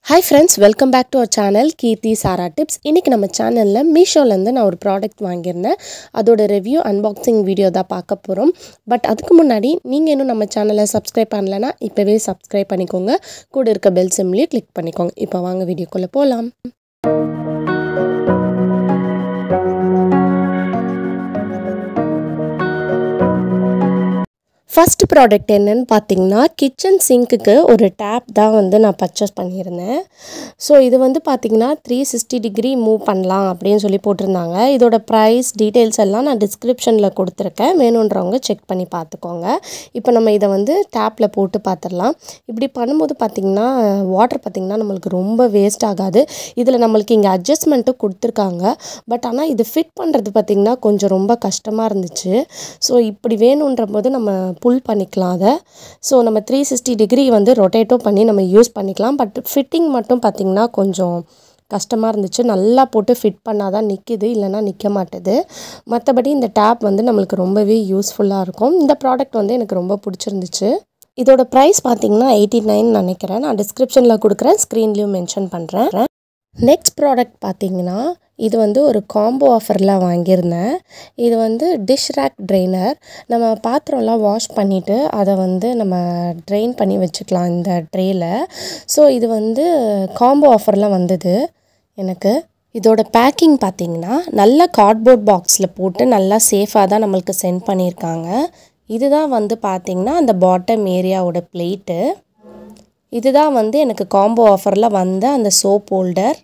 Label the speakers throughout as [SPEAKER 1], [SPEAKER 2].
[SPEAKER 1] hi friends welcome back to our channel Keerthi Sara tips இன்றைக்கி நம்ம சேனலில் மீஷோலேருந்து நான் ஒரு ப்ராடக்ட் வாங்கியிருந்தேன் அதோட ரிவ்யூ அன்பாக்சிங் வீடியோ தான் பார்க்க போகிறோம் பட் அதுக்கு முன்னாடி நீங்கள் இன்னும் நம்ம சேனலை சப்ஸ்கிரைப் பண்ணலைன்னா இப்போவே சப்ஸ்கிரைப் பண்ணிக்கோங்க கூட இருக்க பெல் சிம்லேயே கிளிக் பண்ணிக்கோங்க இப்போ வாங்க வீடியோக்குள்ளே போகலாம் ஃபஸ்ட் ப்ராடக்ட் என்னன்னு பார்த்தீங்கன்னா கிச்சன் சிங்க்குக்கு ஒரு டேப் தான் வந்து நான் பர்ச்சேஸ் பண்ணியிருந்தேன் ஸோ இது வந்து பார்த்திங்கன்னா த்ரீ சிக்ஸ்டி டிகிரி மூவ் பண்ணலாம் அப்படின்னு சொல்லி போட்டிருந்தாங்க இதோட ப்ரைஸ் டீட்டெயில்ஸ் எல்லாம் நான் டிஸ்கிரிப்ஷனில் கொடுத்துருக்கேன் வேணுன்றவங்க செக் பண்ணி பார்த்துக்கோங்க இப்போ நம்ம இதை வந்து டேப்பில் போட்டு பார்த்துடலாம் இப்படி பண்ணும்போது பார்த்திங்கன்னா வாட்டர் பார்த்திங்கன்னா நம்மளுக்கு ரொம்ப வேஸ்ட் ஆகாது இதில் நம்மளுக்கு இங்கே அட்ஜஸ்ட்மெண்ட்டும் கொடுத்துருக்காங்க பட் ஆனால் இது ஃபிட் பண்ணுறது பார்த்திங்கன்னா கொஞ்சம் ரொம்ப கஷ்டமாக இருந்துச்சு ஸோ இப்படி வேணுன்ற போது நம்ம புல் பண்ணிக்கலாம் அதை ஸோ நம்ம த்ரீ சிக்ஸ்டி டிகிரி வந்து ரொட்டேட்டும் பண்ணி நம்ம யூஸ் பண்ணிக்கலாம் பட் ஃபிட்டிங் மட்டும் பார்த்திங்கன்னா கொஞ்சம் கஷ்டமாக இருந்துச்சு நல்லா போட்டு ஃபிட் பண்ணால் தான் நிற்கிது இல்லைனா நிற்க மாட்டுது மற்றபடி இந்த டேப் வந்து நம்மளுக்கு ரொம்பவே யூஸ்ஃபுல்லாக இருக்கும் இந்த ப்ராடக்ட் வந்து எனக்கு ரொம்ப பிடிச்சிருந்துச்சு இதோட ப்ரைஸ் பார்த்தீங்கன்னா எயிட்டி நைன் நினைக்கிறேன் நான் டிஸ்கிரிப்ஷனில் கொடுக்குறேன் ஸ்க்ரீன்லேயும் மென்ஷன் பண்ணுறேன் நெக்ஸ்ட் ப்ராடக்ட் பார்த்தீங்கன்னா இது வந்து ஒரு காம்போ ஆஃபரில் வாங்கியிருந்தேன் இது வந்து டிஷ் ரேக் ட்ரெயினர் நம்ம பாத்திரம்லாம் வாஷ் பண்ணிவிட்டு அதை வந்து நம்ம ட்ரெயின் பண்ணி வச்சுக்கலாம் இந்த ட்ரேயில் ஸோ இது வந்து காம்போ ஆஃபரில் வந்தது எனக்கு இதோட பேக்கிங் பார்த்திங்கன்னா நல்ல கார்ட்போர்ட் பாக்ஸில் போட்டு நல்லா சேஃபாக தான் நம்மளுக்கு சென்ட் பண்ணியிருக்காங்க இதுதான் வந்து பார்த்திங்கன்னா அந்த பாட்டம் ஏரியாவோட பிளேட்டு இதுதான் வந்து எனக்கு காம்போ ஆஃபரில் வந்த அந்த சோப் ஹோல்டர்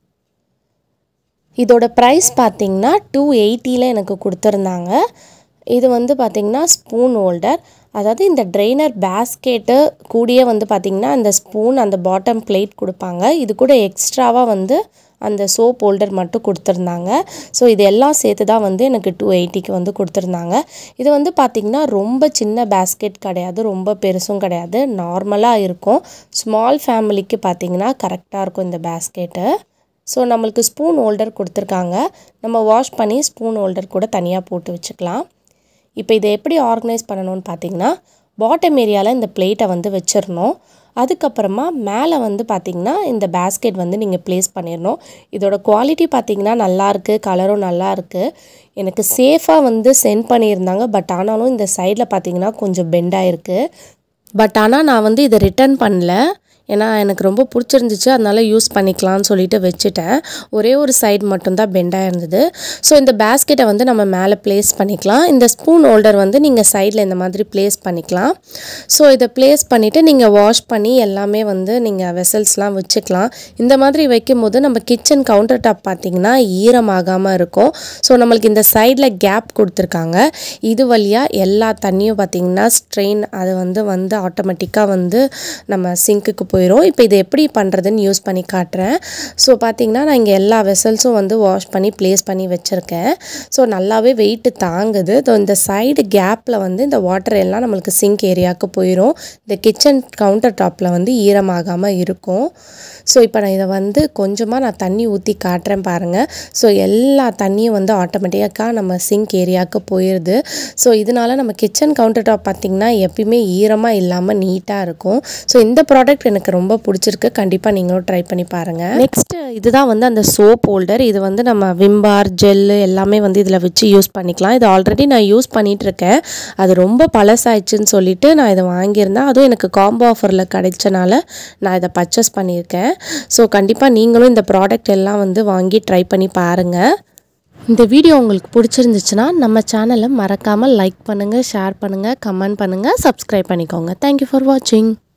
[SPEAKER 1] இதோட ப்ரைஸ் பார்த்திங்கன்னா டூ எயிட்டியில் எனக்கு கொடுத்துருந்தாங்க இது வந்து பார்த்திங்கன்னா ஸ்பூன் ஹோல்டர் அதாவது இந்த ட்ரெயினர் பேஸ்கெட்டு கூடியே வந்து பார்த்திங்கன்னா அந்த ஸ்பூன் அந்த பாட்டம் பிளேட் கொடுப்பாங்க இது கூட எக்ஸ்ட்ராவாக வந்து அந்த சோப் ஹோல்டர் மட்டும் கொடுத்துருந்தாங்க ஸோ இது எல்லாம் சேர்த்து தான் வந்து எனக்கு டூ எயிட்டிக்கு வந்து கொடுத்துருந்தாங்க இது வந்து பார்த்திங்கன்னா ரொம்ப சின்ன பேஸ்கெட் கிடையாது ரொம்ப பெருசும் கிடையாது நார்மலாக இருக்கும் ஸ்மால் ஃபேமிலிக்கு பார்த்திங்கன்னா கரெக்டாக இருக்கும் இந்த பேஸ்கெட்டு ஸோ நம்மளுக்கு ஸ்பூன் ஹோல்டர் கொடுத்துருக்காங்க நம்ம வாஷ் பண்ணி ஸ்பூன் ஹோல்டர் கூட தனியாக போட்டு வச்சுக்கலாம் இப்போ இதை எப்படி ஆர்கனைஸ் பண்ணணும்னு பார்த்தீங்கன்னா பாட்டம் ஏரியாவில் இந்த பிளேட்டை வந்து வச்சிடணும் அதுக்கப்புறமா மேலே வந்து பார்த்திங்கன்னா இந்த பேஸ்கெட் வந்து நீங்கள் ப்ளேஸ் பண்ணிடணும் இதோட குவாலிட்டி பார்த்திங்கன்னா நல்லாயிருக்கு கலரும் நல்லாயிருக்கு எனக்கு சேஃபாக வந்து சென்ட் பண்ணியிருந்தாங்க பட் ஆனாலும் இந்த சைடில் பார்த்திங்கன்னா கொஞ்சம் பெண்டாயிருக்கு பட் ஆனால் நான் வந்து இதை ரிட்டர்ன் பண்ணல ஏன்னா எனக்கு ரொம்ப பிடிச்சிருந்துச்சு அதனால் யூஸ் பண்ணிக்கலாம்னு சொல்லிட்டு வச்சுட்டேன் ஒரே ஒரு சைடு மட்டும்தான் பெண்டாக இருந்தது ஸோ இந்த பேஸ்கெட்டை வந்து நம்ம மேலே ப்ளேஸ் பண்ணிக்கலாம் இந்த ஸ்பூன் ஹோல்டர் வந்து நீங்கள் சைடில் இந்த மாதிரி ப்ளேஸ் பண்ணிக்கலாம் ஸோ இதை ப்ளேஸ் பண்ணிவிட்டு நீங்கள் வாஷ் பண்ணி எல்லாமே வந்து நீங்கள் வெசல்ஸ்லாம் வச்சுக்கலாம் இந்த மாதிரி வைக்கும்போது நம்ம கிச்சன் கவுண்டர் டாப் பார்த்திங்கன்னா ஈரமாகாமல் இருக்கும் ஸோ நம்மளுக்கு இந்த சைடில் கேப் கொடுத்துருக்காங்க இது வழியாக எல்லா தண்ணியும் பார்த்திங்கன்னா ஸ்ட்ரெயின் அது வந்து வந்து ஆட்டோமேட்டிக்காக வந்து நம்ம சிங்க்குக்கு போய் போயிடும் இப்போ இது எப்படி பண்ணுறதுன்னு யூஸ் பண்ணி காட்டுறேன் ஸோ பார்த்தீங்கன்னா நான் இங்கே எல்லா வெசல்ஸும் வந்து வாஷ் பண்ணி ப்ளேஸ் பண்ணி வச்சுருக்கேன் ஸோ நல்லாவே வெயிட்டு தாங்குது இந்த சைடு கேப்பில் வந்து இந்த வாட்டர் எல்லாம் நம்மளுக்கு சிங்க் ஏரியாவுக்கு போயிடும் இந்த கிச்சன் கவுண்டர் டாப்பில் வந்து ஈரமாகாமல் இருக்கும் ஸோ இப்போ நான் இதை வந்து கொஞ்சமாக நான் தண்ணி ஊற்றி காட்டுறேன் பாருங்கள் ஸோ எல்லா தண்ணியும் வந்து ஆட்டோமேட்டிக்காக நம்ம சிங்க் ஏரியாவுக்கு போயிடுது ஸோ இதனால நம்ம கிச்சன் கவுண்டர் டாப் பார்த்திங்கன்னா எப்பயுமே ஈரமாக இல்லாமல் நீட்டாக இருக்கும் ஸோ இந்த ப்ராடக்ட் எனக்கு ரொம்ப பிடிச்சிருக்கு கண்டிப்பாக நீங்களும் ட்ரை பண்ணி பாருங்கள் நெக்ஸ்ட் இதுதான் வந்து அந்த சோப் ஹோல்டர் இது வந்து நம்ம விம்பார் ஜெல்லு எல்லாமே வந்து இதில் வச்சு யூஸ் பண்ணிக்கலாம் இது ஆல்ரெடி நான் யூஸ் பண்ணிகிட்ருக்கேன் அது ரொம்ப பழசாயிடுச்சுன்னு சொல்லிட்டு நான் இதை வாங்கியிருந்தேன் அதுவும் எனக்கு காம்போ ஆஃபரில் கிடைச்சனால நான் இதை பர்ச்சேஸ் பண்ணியிருக்கேன் ஸோ கண்டிப்பாக நீங்களும் இந்த ப்ராடக்ட் எல்லாம் வந்து வாங்கி ட்ரை பண்ணி பாருங்கள் இந்த வீடியோ உங்களுக்கு பிடிச்சிருந்துச்சுன்னா நம்ம சேனலை மறக்காமல் லைக் பண்ணுங்கள் ஷேர் பண்ணுங்கள் கமெண்ட் பண்ணுங்கள் சப்ஸ்கிரைப் பண்ணிக்கோங்க தேங்க்யூ ஃபார் வாட்சிங்